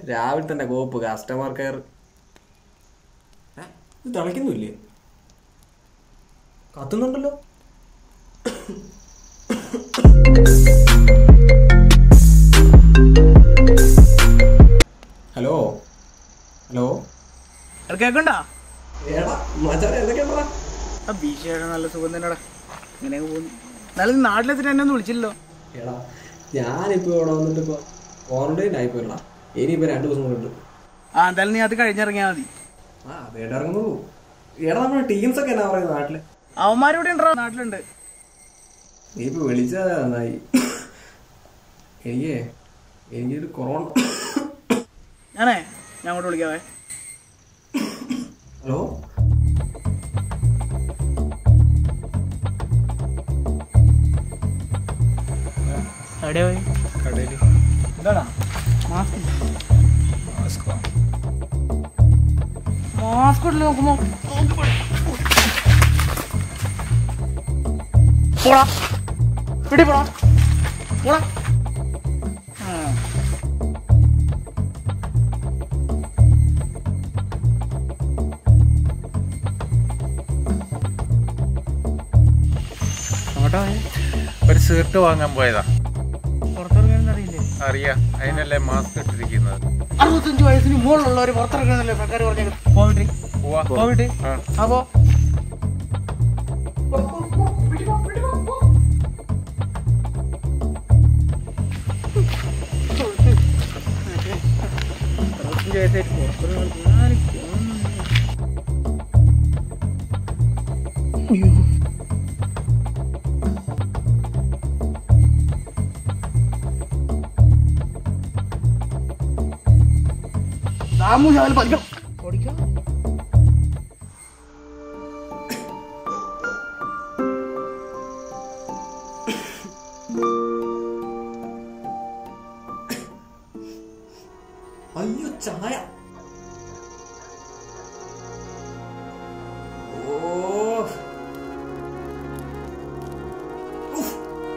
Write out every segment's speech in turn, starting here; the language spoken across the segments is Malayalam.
രാവിലെ തന്നെ കോപ്പ് കസ്റ്റമർ കെയർ ഇത് തിളയ്ക്കുന്നില്ലേ കത്തുന്നുണ്ടല്ലോ ഹലോ ഹലോ കേക്കണ്ട ഏടാ മച്ചാനെ എന്തൊക്കെയാ ആ ഭീഷണിയുടെ നല്ല സുഖം തന്നെടാ ഇങ്ങനെ പോകുന്നു എന്നാലും നാട്ടിലെത്തിട്ട് എന്നെ ഒന്ന് വിളിച്ചില്ലല്ലോ എടാ ഞാനിപ്പോ ഇവിടെ വന്നിട്ട് ഇപ്പൊ ക്വാറന്റൈൻ ആയിപ്പോയിടാ ഇനിയിപ്പോ രണ്ടു ദിവസം കൊണ്ട് ആ എന്തായാലും നീ അത് കഴിഞ്ഞിറങ്ങിയാൽ മതി ആ വേണ്ട ഇറങ്ങുന്നു എടാ നമ്മുടെ ടീംസ് ഒക്കെ എന്നാ പറയുന്നത് നാട്ടില് അവന്മാരിവിടെ ഉണ്ടോ നാട്ടിലുണ്ട് നീ ഇപ്പൊ വിളിച്ചത് നന്നായി എനിക്കേ എനിക്കൊരു കൊറോണ ഞാനേ ഞാൻ അങ്ങോട്ട് വിളിക്കാവേ ഹലോ എവിടെയാ പോയി കടയിൽ എന്താടാ മാസ്ക് മാസ്കോ മാസ്ക് ഇട്ട് നോക്കുമ്പോ പോടാ പിടി പോടാ പോടാ ആ. അങ്ങോട്ടാ ഒരു സീർട്ട് വാങ്ങാൻ പോയതാ പുറത്തിറങ്ങാനൊന്നും അറിയില്ലേ അറിയാം അതിനല്ലേ മാസ്ക് ഇട്ടിരിക്കുന്നത് അറുപത്തഞ്ച് വയസ്സിന് മുകളിലുള്ളവർ പുറത്തിറങ്ങുന്നല്ലേ സർക്കാർ പറഞ്ഞത് കോവിഡ് പോവാ കോവിഡ് ആ അപ്പോ ദാമു ഞാൻ പഠിക്കണം പഠിക്കാം അയ്യോ ചായ ഓ ഉഫ്.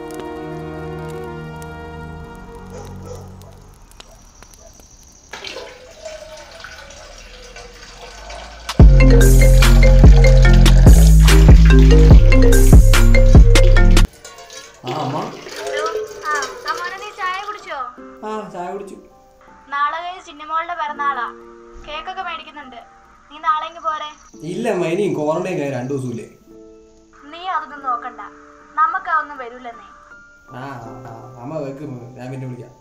ആ അമ്മ ഹലോ ആ അമ്മോനെ നീ ചായ കുടിച്ചോ ആ ചായ കുടിച്ചു നാളെ കഴിഞ്ഞ് ചിന്നമോളുടെ പിറന്നാളാ കേക്കൊക്കെ മേടിക്കുന്നുണ്ട് നീ നാളെ ഇങ്ങ് പോരെ ഇല്ല അമ്മ ഇനിയും ക്വാറന്റൈൻ കഴിഞ്ഞ രണ്ടു ദിവസമില്ലേ നീ അതൊന്നും നോക്കണ്ട നമുക്ക് അതൊന്നും വരൂലെന്നേ ആ ആ, അമ്മ വെക്ക് ഞാൻ പിന്നെ വിളിക്കാം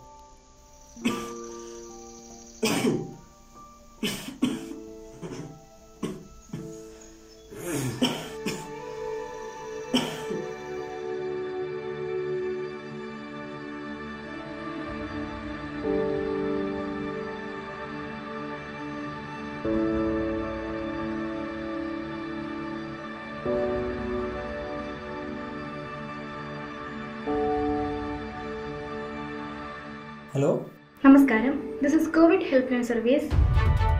ഹലോ നമസ്കാരം this is covid help line service